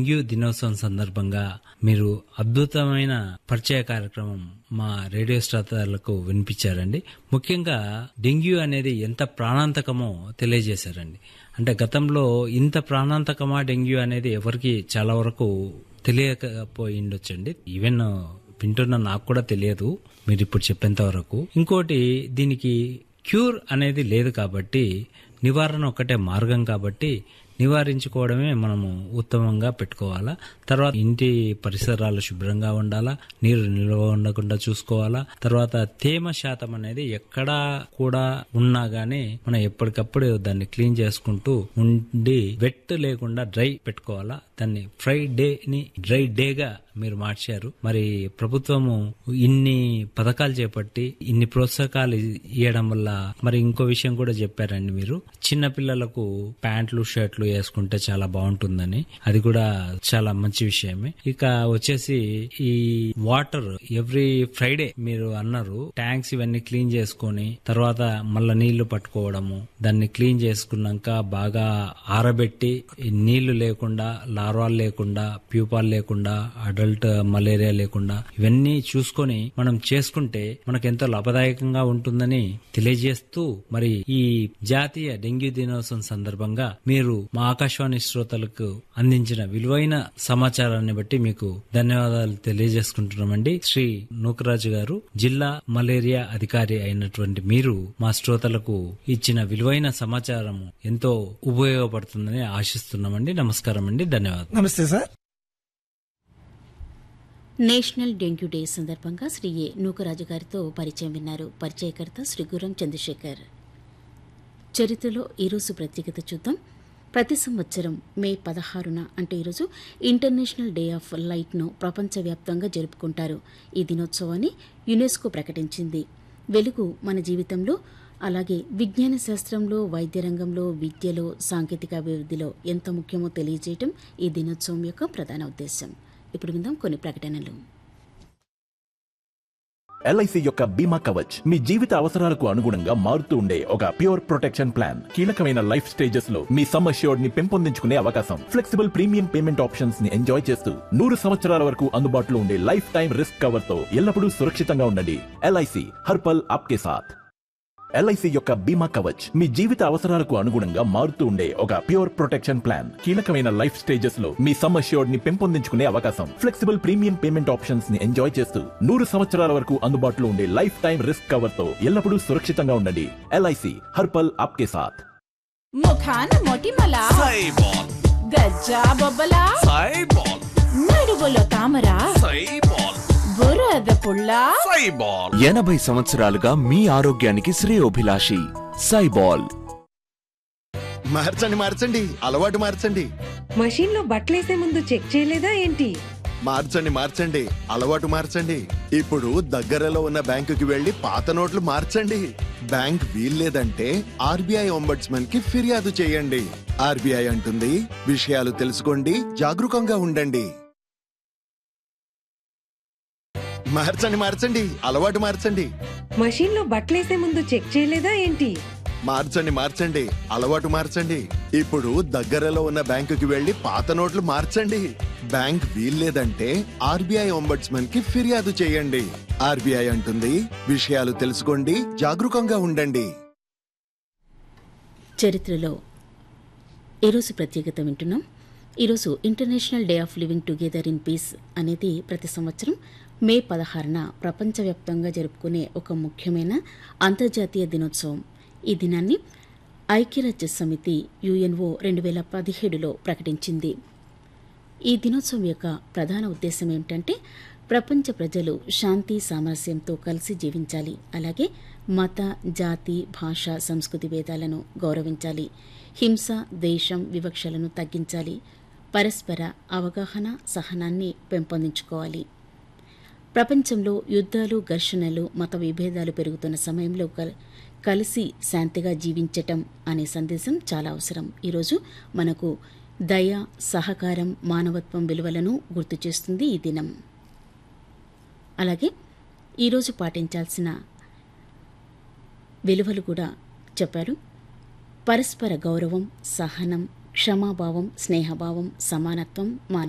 dengue దినోత్సవం సందర్భంగా మీరు అద్భుతమైన పరిచయ కార్యక్రమం మా రేడియో శ్రోతలకు వినిపించారండి ముఖ్యంగా డెంగ్యూ అనేది ఎంత ప్రాణాంతకమో తెలియజేశారండి అంటే గతంలో ఇంత ప్రాణాంతకమా డెంగ్యూ అనేది ఎవరికి చాలా వరకు తెలియకపోయిండొచ్చండి ఈవెన్ వింటున్న నాకు కూడా తెలియదు మీరు ఇప్పుడు చెప్పేంత వరకు ఇంకోటి దీనికి క్యూర్ అనేది లేదు కాబట్టి నివారణ ఒకటే మార్గం కాబట్టి నివారించుకోవడమే మనము ఉత్తమంగా పెట్టుకోవాలా తర్వాత ఇంటి పరిసరాలు శుభ్రంగా ఉండాలా నీరు నిల్వ ఉండకుండా చూసుకోవాలా తర్వాత తేమ శాతం అనేది ఎక్కడా కూడా ఉన్నా గానీ మనం ఎప్పటికప్పుడు దాన్ని క్లీన్ చేసుకుంటూ ఉండి వెట్ లేకుండా డ్రై పెట్టుకోవాలా దాన్ని ఫ్రై డే ని డ్రై డేగా మీరు మార్చారు మరి ప్రభుత్వము ఇన్ని పథకాలు చేపట్టి ఇన్ని ప్రోత్సాహకాలు ఇవ్వడం వల్ల మరి ఇంకో విషయం కూడా చెప్పారండి మీరు చిన్న పిల్లలకు ప్యాంట్లు షర్ట్లు వేసుకుంటే చాలా బాగుంటుందని అది కూడా చాలా మంచి విషయమే ఇక వచ్చేసి ఈ వాటర్ ఎవ్రీ ఫ్రైడే మీరు అన్నారు ట్యాంక్స్ ఇవన్నీ క్లీన్ చేసుకొని తర్వాత మళ్ళా నీళ్లు పట్టుకోవడము దాన్ని క్లీన్ చేసుకున్నాక బాగా ఆరబెట్టి ఈ నీళ్లు లేకుండా లార్వాలు లేకుండా ప్యూపాలు లేకుండా అడల్ట్ మలేరియా లేకుండా ఇవన్నీ చూసుకొని మనం చేసుకుంటే మనకు ఎంతో లాభదాయకంగా ఉంటుందని తెలియజేస్తూ మరి ఈ జాతీయ డెంగ్యూ దినోత్సవం సందర్భంగా మీరు మా ఆకాశవాణి శ్రోతలకు అందించిన విలువైన సమాచారాన్ని బట్టి మీకు ధన్యవాదాలు తెలియజేసుకుంటున్నామండి శ్రీ నూకరాజు గారు జిల్లా మలేరియా అధికారి అయినటువంటి మీరు మా శ్రోతలకు ఇచ్చిన విలువైన సమాచారం ఎంతో ఉపయోగపడుతుందని ఆశిస్తున్నామండి నమస్కారం అండి ధన్యవాదాలు నమస్తే సార్ నేషనల్ డెంగ్యూ డే సందర్భంగా శ్రీ ఏ నూకరాజు గారితో పరిచయం విన్నారు పరిచయకర్త శ్రీ గురం చంద్రశేఖర్ చరిత్రలో ఈరోజు ప్రత్యేకత చూద్దాం ప్రతి సంవత్సరం మే పదహారున అంటే ఈరోజు ఇంటర్నేషనల్ డే ఆఫ్ లైట్ను ప్రపంచవ్యాప్తంగా జరుపుకుంటారు ఈ దినోత్సవాన్ని యునెస్కో ప్రకటించింది వెలుగు మన జీవితంలో అలాగే విజ్ఞాన శాస్త్రంలో వైద్య రంగంలో విద్యలో సాంకేతిక అభివృద్ధిలో ఎంత ముఖ్యమో తెలియజేయటం ఈ దినోత్సవం యొక్క ప్రధాన ఉద్దేశం ఇప్పుడు విందాం కొన్ని ప్రకటనలు ఎల్ఐసి యొక్క బీమా కవచ్ మీ జీవిత అవసరాలకు అనుగుణంగా మారుతూ ఉండే ఒక ప్యూర్ ప్రొటెక్షన్ ప్లాన్ కీలకమైన లైఫ్ స్టేజెస్ లో మీ సమ్ అష్యూర్డ్ ని పెంపొందించుకునే అవకాశం ఫ్లెక్సిబుల్ ప్రీమియం పేమెంట్ ఆప్షన్స్ ని ఎంజాయ్ చేస్తూ నూరు సంవత్సరాల వరకు అందుబాటులో ఉండే లైఫ్ టైం రిస్క్ కవర్ తో ఎల్లప్పుడూ సురక్షితంగా ఉండండి ఎల్ఐసి హర్పల్ ఆప్కే సాథ్ ఎల్ఐసి యొక్క బీమా కవచ్ మీ జీవిత అవసరాలకు అనుగుణంగా మారుతూ ఉండే ఒక ప్యూర్ ప్రొటెక్షన్ ప్లాన్ కీలకమైన లైఫ్ స్టేజెస్ లో మీ సమ్ అష్యూర్డ్ ని పెంపొందించుకునే అవకాశం ఫ్లెక్సిబుల్ ప్రీమియం పేమెంట్ ఆప్షన్స్ ని ఎంజాయ్ చేస్తూ నూరు సంవత్సరాల వరకు అందుబాటులో ఉండే లైఫ్ టైం రిస్క్ కవర్ తో ఎల్లప్పుడూ సురక్షితంగా ఉండండి ఎల్ఐసి హర్పల్ ఆప్కే సాథ్ ముఖాన మొటిమల సైబాల్ గజ్జా బొబ్బల సైబాల్ నడుగులో తామర సైబాల్ బురద పుల్ల సైబాల్ ఎనభై సంవత్సరాలుగా మీ ఆరోగ్యానికి శ్రేయోభిలాషి సైబాల్ మార్చండి మార్చండి అలవాటు మార్చండి మషీన్ లో బట్టలేసే ముందు చెక్ చేయలేదా ఏంటి మార్చండి మార్చండి అలవాటు మార్చండి ఇప్పుడు దగ్గరలో ఉన్న బ్యాంకుకి వెళ్లి పాత నోట్లు మార్చండి బ్యాంక్ వీల్లేదంటే ఆర్బీఐ ఒంబడ్స్మన్ కి ఫిర్యాదు చేయండి ఆర్బీఐ అంటుంది విషయాలు తెలుసుకోండి జాగరూకంగా ఉండండి మార్చండి మార్చండి అలవాటు మార్చండి మషీన్ లో బట్టలేసే ముందు చెక్ చేయలేదా ఏంటి మార్చండి మార్చండి అలవాటు మార్చండి ఇప్పుడు దగ్గరలో ఉన్న బ్యాంకుకి వెళ్లి పాత నోట్లు మార్చండి బ్యాంక్ వీల్లేదంటే ఆర్బీఐ ఒంబడ్స్మన్ కి ఫిర్యాదు చేయండి ఆర్బీఐ అంటుంది విషయాలు తెలుసుకోండి జాగరూకంగా ఉండండి చరిత్రలో ఈరోజు ప్రత్యేకత వింటున్నాం ఈరోజు international day of living together in peace అనేది ప్రతి సంవత్సరం మే పదహారున ప్రపంచవ్యాప్తంగా జరుపుకునే ఒక ముఖ్యమైన అంతర్జాతీయ దినోత్సవం ఈ దినాన్ని ఐక్యరాజ్య సమితి యుఎన్ఓ రెండు వేల పదిహేడులో ప్రకటించింది ఈ దినోత్సవం యొక్క ప్రధాన ఉద్దేశం ఏమిటంటే ప్రపంచ ప్రజలు శాంతి సామరస్యంతో కలిసి జీవించాలి అలాగే మత జాతి భాష సంస్కృతి భేదాలను గౌరవించాలి హింస ద్వేషం వివక్షలను తగ్గించాలి పరస్పర అవగాహన సహనాన్ని పెంపొందించుకోవాలి ప్రపంచంలో యుద్ధాలు ఘర్షణలు మత విభేదాలు పెరుగుతున్న సమయంలో కల్- కలిసి శాంతిగా జీవించటం అనే సందేశం చాలా అవసరం ఈరోజు మనకు దయ సహకారం మానవత్వం విలువలను గుర్తు చేస్తుంది ఈ దినం అలాగే ఈరోజు పాటించాల్సిన విలువలు కూడా చెప్పారు పరస్పర గౌరవం సహనం క్షమాభావం స్నేహభావం సమానత్వం మానవ